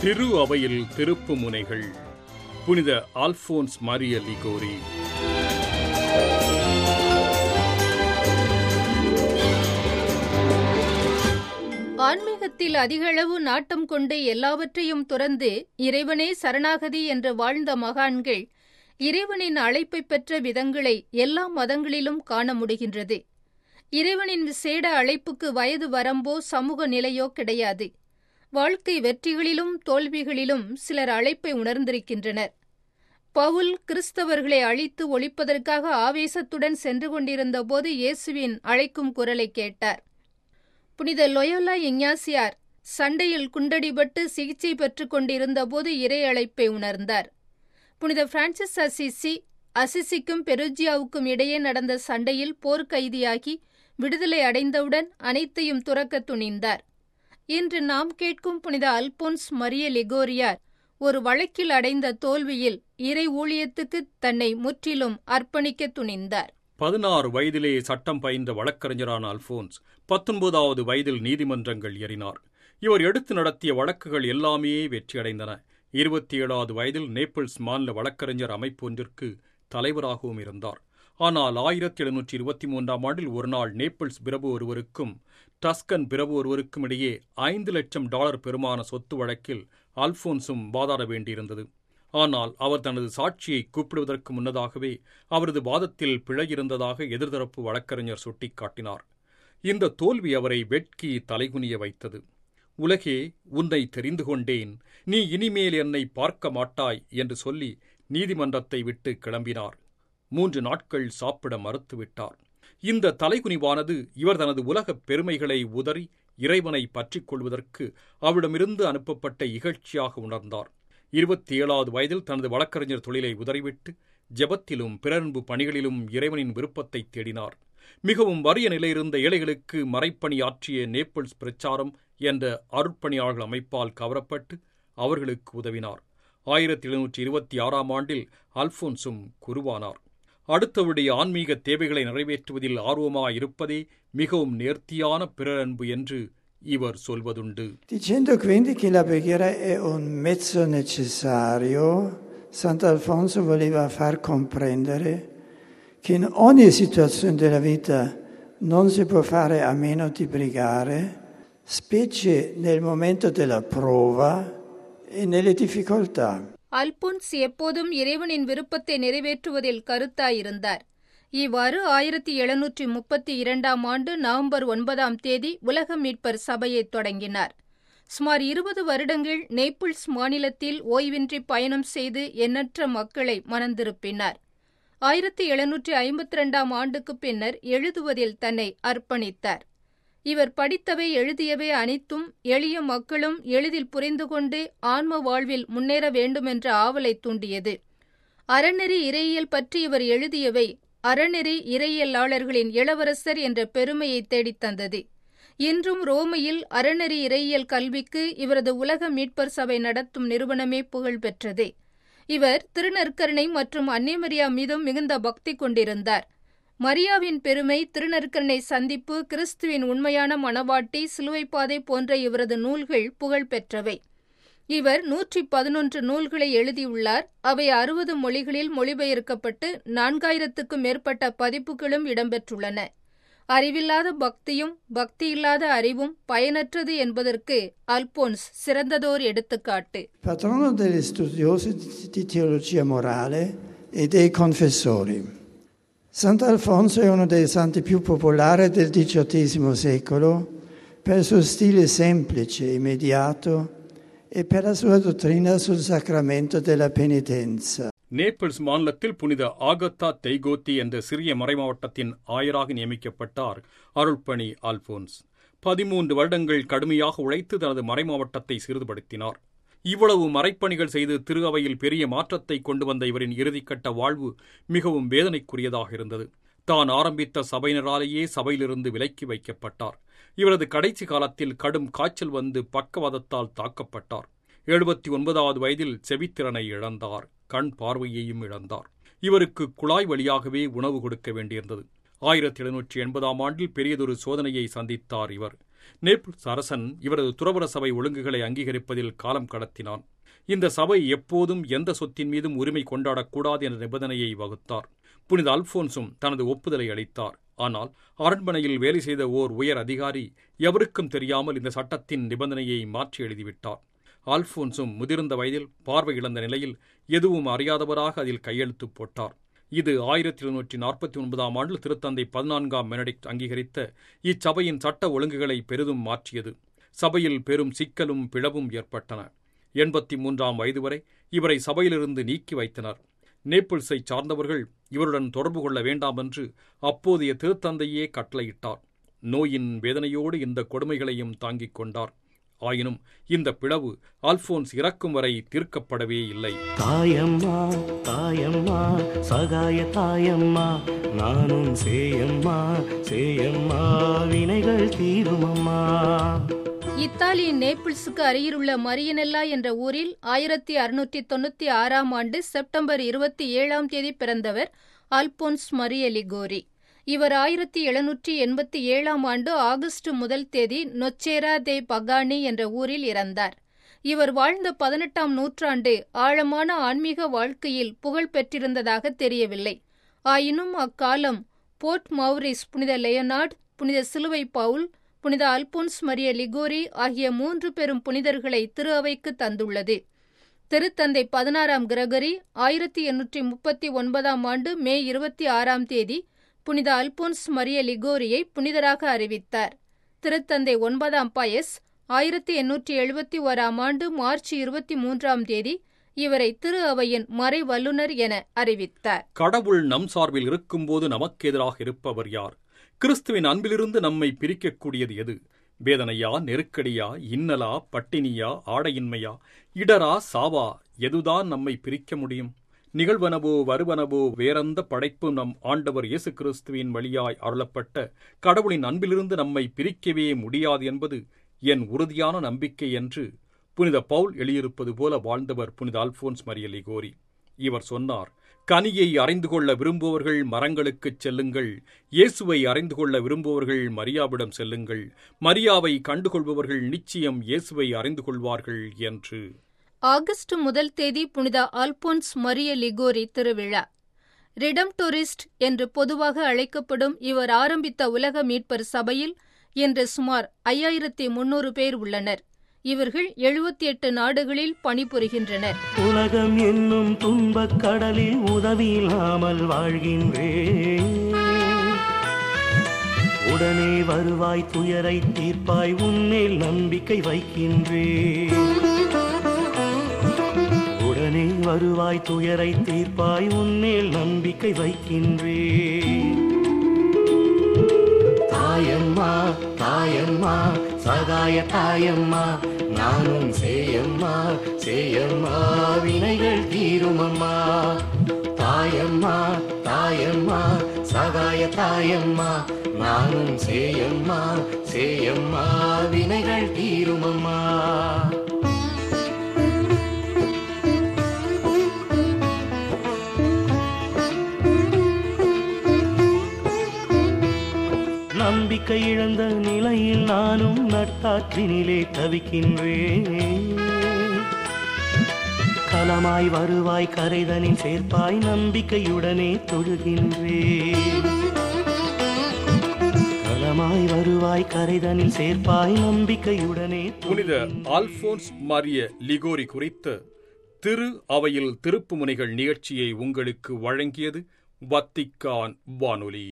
திரு அவையில் திருப்பு முனைகள் புனித ஆல்போன்ஸ் மரிய லிகோரி ஆன்மீகத்தில் அதிகளவு நாட்டம் கொண்டு எல்லாவற்றையும் துறந்து இறைவனே சரணாகதி என்று வாழ்ந்த மகான்கள் இறைவனின் அழைப்பை பெற்ற விதங்களை எல்லா மதங்களிலும் காண முடிகின்றது இறைவனின் விசேட அழைப்புக்கு வயது வரம்போ சமூக நிலையோ கிடையாது வாழ்க்கை வெற்றிகளிலும் தோல்விகளிலும் சிலர் அழைப்பை உணர்ந்திருக்கின்றனர் பவுல் கிறிஸ்தவர்களை அழித்து ஒழிப்பதற்காக ஆவேசத்துடன் சென்று கொண்டிருந்த போது இயேசுவின் அழைக்கும் குரலை கேட்டார் புனித லொயோலா இஞ்ஞாசியார் சண்டையில் குண்டடிபட்டு சிகிச்சை பெற்றுக் கொண்டிருந்த போது இறை அழைப்பை உணர்ந்தார் புனித பிரான்சிஸ் அசிசி அசிசிக்கும் பெருஜியாவுக்கும் இடையே நடந்த சண்டையில் போர்க்கைதியாகி விடுதலை அடைந்தவுடன் அனைத்தையும் துறக்க துணிந்தார் இன்று நாம் கேட்கும் புனித அல்போன்ஸ் மரிய லெகோரியார் ஒரு வழக்கில் அடைந்த தோல்வியில் இறை ஊழியத்துக்கு தன்னை முற்றிலும் அர்ப்பணிக்க துணிந்தார் பதினாறு வயதிலே சட்டம் பயின்ற வழக்கறிஞரான அல்போன்ஸ் பத்தொன்பதாவது வயதில் நீதிமன்றங்கள் ஏறினார் இவர் எடுத்து நடத்திய வழக்குகள் எல்லாமே வெற்றியடைந்தன இருபத்தி ஏழாவது வயதில் நேபிள்ஸ் மாநில வழக்கறிஞர் அமைப்பு ஒன்றிற்கு தலைவராகவும் இருந்தார் ஆனால் ஆயிரத்தி எழுநூற்றி இருபத்தி மூன்றாம் ஆண்டில் ஒருநாள் நேபிள்ஸ் பிரபு ஒருவருக்கும் டஸ்கன் பிரபு ஒருவருக்கும் இடையே ஐந்து லட்சம் டாலர் பெருமான சொத்து வழக்கில் அல்போன்ஸும் வாதாட வேண்டியிருந்தது ஆனால் அவர் தனது சாட்சியை கூப்பிடுவதற்கு முன்னதாகவே அவரது வாதத்தில் பிழை இருந்ததாக எதிர்தரப்பு வழக்கறிஞர் சுட்டிக்காட்டினார் இந்த தோல்வி அவரை வெட்கி தலைகுனிய வைத்தது உலகே உன்னை தெரிந்து கொண்டேன் நீ இனிமேல் என்னை பார்க்க மாட்டாய் என்று சொல்லி நீதிமன்றத்தை விட்டு கிளம்பினார் மூன்று நாட்கள் சாப்பிட மறுத்துவிட்டார் இந்த தலைகுனிவானது இவர் தனது உலகப் பெருமைகளை உதறி இறைவனை பற்றிக் கொள்வதற்கு அவரிடமிருந்து அனுப்பப்பட்ட இகழ்ச்சியாக உணர்ந்தார் இருபத்தி ஏழாவது வயதில் தனது வழக்கறிஞர் தொழிலை உதறிவிட்டு ஜெபத்திலும் பிறன்பு பணிகளிலும் இறைவனின் விருப்பத்தை தேடினார் மிகவும் வறிய நிலையிருந்த ஏழைகளுக்கு மறைப்பணி ஆற்றிய நேபிள்ஸ் பிரச்சாரம் என்ற அருட்பணியாளர்கள் அமைப்பால் கவரப்பட்டு அவர்களுக்கு உதவினார் ஆயிரத்தி எழுநூற்றி இருபத்தி ஆறாம் ஆண்டில் அல்போன்ஸும் குருவானார் அடுத்தவருடைய ஆன்மீக தேவைகளை நிறைவேற்றுவதில் ஆர்வமாயிருப்பதே மிகவும் நேர்த்தியான பிறரன்பு என்று இவர் சொல்வதுண்டு Dicendo quindi che la preghiera è un mezzo necessario, Sant'Alfonso voleva far comprendere che in ogni situazione della vita non si può fare a meno di pregare, specie nel momento della prova e nelle difficoltà. Alphons எப்போதும் இறைவனின் விருப்பத்தை நிறைவேற்றுவதில் கருத்தாயிருந்தார் இவ்வாறு ஆயிரத்தி எழுநூற்றி முப்பத்தி இரண்டாம் ஆண்டு நவம்பர் ஒன்பதாம் தேதி உலக மீட்பர் சபையை தொடங்கினார் சுமார் இருபது வருடங்கள் நேபிள்ஸ் மாநிலத்தில் ஓய்வின்றி பயணம் செய்து எண்ணற்ற மக்களை மனந்திருப்பினார் ஆயிரத்தி எழுநூற்றி ஐம்பத்தி ரெண்டாம் ஆண்டுக்கு பின்னர் எழுதுவதில் தன்னை அர்ப்பணித்தார் இவர் படித்தவை எழுதியவை அனைத்தும் எளிய மக்களும் எளிதில் புரிந்து கொண்டு ஆன்ம வாழ்வில் முன்னேற வேண்டுமென்ற ஆவலை தூண்டியது அறநெறி இறையியல் பற்றி இவர் எழுதியவை அறநெறி இறையியலாளர்களின் இளவரசர் என்ற பெருமையை தேடித் தந்தது இன்றும் ரோமையில் அறநெறி இறையியல் கல்விக்கு இவரது உலக மீட்பர் சபை நடத்தும் நிறுவனமே புகழ் பெற்றது இவர் திருநற்கருணை மற்றும் அன்னைமரியா மீதும் மிகுந்த பக்தி கொண்டிருந்தார் மரியாவின் பெருமை திருநற்கருணை சந்திப்பு கிறிஸ்துவின் உண்மையான மணவாட்டி சிலுவைப்பாதை போன்ற இவரது நூல்கள் புகழ் பெற்றவை இவர் நூற்றி பதினொன்று நூல்களை எழுதியுள்ளார் அவை அறுபது மொழிகளில் மொழிபெயர்க்கப்பட்டு நான்காயிரத்துக்கும் மேற்பட்ட பதிப்புகளும் இடம்பெற்றுள்ளன அறிவில்லாத பக்தியும் பக்தியில்லாத அறிவும் பயனற்றது என்பதற்கு அல்போன்ஸ் சிறந்ததோர் எடுத்துக்காட்டு Patrono degli studiosi di teologia morale e dei confessori. Sant'Alfonso è uno dei santi più popolari del XVIII secolo per il suo stile semplice, immediato e per la sua dottrina sul sacramento della penitenza. Naples மாநிலத்தில் புனித ஆகத்தா தெய்கோத்தி என்ற சிறிய மறைமாவட்டத்தின் ஆயராக நியமிக்கப்பட்டார் அருள்பணி அல்போன்ஸ் பதிமூன்று வருடங்கள் கடுமையாக உழைத்து தனது மறைமாவட்டத்தை சீர்திருத்தினார் இவ்வளவு மறைப்பணிகள் செய்து திரு அவையில் பெரிய மாற்றத்தை கொண்டு வந்த இவரின் இறுதிக்கட்ட வாழ்வு மிகவும் வேதனைக்குரியதாக இருந்தது தான் ஆரம்பித்த சபையினராலேயே சபையிலிருந்து விலக்கி வைக்கப்பட்டார் இவரது கடைசி காலத்தில் கடும் காய்ச்சல் வந்து பக்கவாதத்தால் தாக்கப்பட்டார் எழுபத்தி ஒன்பதாவது வயதில் செவித்திறனை இழந்தார் கண் பார்வையையும் இழந்தார் இவருக்கு குழாய் வழியாகவே உணவு கொடுக்க வேண்டியிருந்தது ஆயிரத்தி எழுநூற்றி எண்பதாம் ஆண்டில் பெரியதொரு சோதனையை சந்தித்தார் இவர் நேபிள்ஸ் அரசன் இவரது துறவர சபை ஒழுங்குகளை அங்கீகரிப்பதில் காலம் கடத்தினான் இந்த சபை எப்போதும் எந்த சொத்தின் மீதும் உரிமை கொண்டாடக்கூடாது என்ற நிபந்தனையை வகுத்தார் புனித அல்போன்சும் தனது ஒப்புதலை அளித்தார் ஆனால் அரண்மனையில் வேலை செய்த ஓர் உயர் அதிகாரி எவருக்கும் தெரியாமல் இந்த சட்டத்தின் நிபந்தனையை மாற்றி எழுதிவிட்டார் அல்போன்சும் முதிர்ந்த வயதில் பார்வை இழந்த நிலையில் எதுவும் அறியாதவராக அதில் கையெழுத்து போட்டார் இது ஆயிரத்தி எழுநூற்றி நாற்பத்தி ஒன்பதாம் ஆண்டில் திருத்தந்தை பதினான்காம் மெனடிக்ட் அங்கீகரித்த இச்சபையின் சட்ட ஒழுங்குகளை பெரிதும் மாற்றியது சபையில் பெரும் சிக்கலும் பிளவும் ஏற்பட்டன எண்பத்தி மூன்றாம் வயது வரை இவரை சபையிலிருந்து நீக்கி வைத்தனர் நேபிள்ஸை சார்ந்தவர்கள் இவருடன் தொடர்பு கொள்ள வேண்டாம் என்று அப்போதைய திருத்தந்தையே கட்டளையிட்டார் நோயின் வேதனையோடு இந்த கொடுமைகளையும் தாங்கிக் கொண்டார் ஆயினும் இந்த பிளவு அல்போன்ஸ் இறக்கும் வரை தீர்க்கப்படவே இல்லை தாயம்மா தாயம்மா சகாய தாயம்மா நானும் சேயம்மா சேயம்மா வினைகள் தீருமம்மா இத்தாலியின் நேபிள்ஸுக்கு அருகிலுள்ள மரியனெல்லா என்ற ஊரில் ஆயிரத்தி அறுநூற்றி தொண்ணூத்தி ஆறாம் ஆண்டு செப்டம்பர் இருபத்தி ஏழாம் தேதி பிறந்தவர் அல்போன்ஸ் மரிய லிகோரி இவர் ஆயிரத்தி எழுநூற்றி எண்பத்தி ஏழாம் ஆண்டு ஆகஸ்ட் முதல் தேதி நொச்சேரா தே பகானி என்ற ஊரில் இறந்தார் இவர் வாழ்ந்த பதினெட்டாம் நூற்றாண்டு ஆழமான ஆன்மீக வாழ்க்கையில் புகழ் பெற்றிருந்ததாக தெரியவில்லை ஆயினும் அக்காலம் போர்ட் மௌரிஸ் புனித லெயனார்ட் புனித சிலுவை பவுல் புனித அல்போன்ஸ் மரிய லிகோரி ஆகிய மூன்று பெரும் புனிதர்களை திரு அவைக்கு தந்துள்ளது திருத்தந்தை பதினாறாம் கிரகரி ஆயிரத்தி எண்ணூற்றி முப்பத்தி ஒன்பதாம் ஆண்டு மே இருபத்தி ஆறாம் தேதி புனித அல்போன்ஸ் மரிய லிகோரியை புனிதராக அறிவித்தார் திருத்தந்தை ஒன்பதாம் பயஸ் ஆயிரத்தி எண்ணூற்றி எழுபத்தி ஓராம் ஆண்டு மார்ச் இருபத்தி மூன்றாம் தேதி இவரை திரு அவையின் மறை வல்லுநர் என அறிவித்தார் கடவுள் நம் சார்பில் இருக்கும்போது நமக்கு எதிராக இருப்பவர் யார் கிறிஸ்துவின் அன்பிலிருந்து நம்மை பிரிக்கக்கூடியது எது வேதனையா நெருக்கடியா இன்னலா பட்டினியா ஆடையின்மையா இடரா சாவா எதுதான் நம்மை பிரிக்க முடியும் நிகழ்வனவோ வருவனவோ வேறெந்த படைப்பு நம் ஆண்டவர் இயேசு கிறிஸ்துவின் வழியாய் அருளப்பட்ட கடவுளின் அன்பிலிருந்து நம்மை பிரிக்கவே முடியாது என்பது என் உறுதியான நம்பிக்கை என்று புனித பவுல் எழுதியிருப்பது போல வாழ்ந்தவர் புனித அல்போன்ஸ் மரிய லிகோரி இவர் சொன்னார் கனியை அறிந்து கொள்ள விரும்புவர்கள் மரங்களுக்குச் செல்லுங்கள் இயேசுவை அறிந்து கொள்ள விரும்புவர்கள் மரியாவிடம் செல்லுங்கள் மரியாவை கண்டுகொள்பவர்கள் நிச்சயம் இயேசுவை அறிந்து கொள்வார்கள் என்று ஆகஸ்ட் முதல் தேதி புனித அல்போன்ஸ் மரிய லிகோரி திருவிழா ரிடம்டோரிஸ்ட் என்று பொதுவாக அழைக்கப்படும் இவர் ஆரம்பித்த உலக மீட்பர் சபையில் இன்று சுமார் ஐயாயிரத்தி முன்னூறு பேர் உள்ளனர் இவர்கள் எழுபத்தி எட்டு நாடுகளில் பணிபுரிகின்றனர் உலகம் என்னும் துன்பக் கடலில் உதவி இல்லாமல் வாழ்கின்றேன் உடனே வருவாய் துயரை தீர்ப்பாய் உன்மேல் நம்பிக்கை வைக்கின்றேன் உடனே வருவாய் துயரை தீர்ப்பாய் உன்மேல் நம்பிக்கை வைக்கின்றேன் தாயம்மா தாயம்மா சகாய தாயம்மா நானும் சேயம்மா சேயம்மா வினைகள் தீருமம்மா தாயம்மா தாயம்மா சகாய தாயம்மா நானும் சேயம்மா சேயம்மா வினைகள் தீருமம்மா நம்பிக்கை இழந்த நிலையில் நானும் நட்டாற்றினிலே தவிக்கின்றேன் கலமாய் வருவாய் கரைதனில் சேர்ப்பாய் நம்பிக்கையுடனே தொழுகின்றேன் கலமாய் வருவாய் கரைதனில் சேர்ப்பாய் நம்பிக்கையுடனே புனித ஆல்போன்ஸ் மாரிய லிகோரி குறித்த திரு அவையில் திருப்புமுனைகள் நிகழ்ச்சியை உங்களுக்கு வழங்கியது வத்திக்கான் வானொலி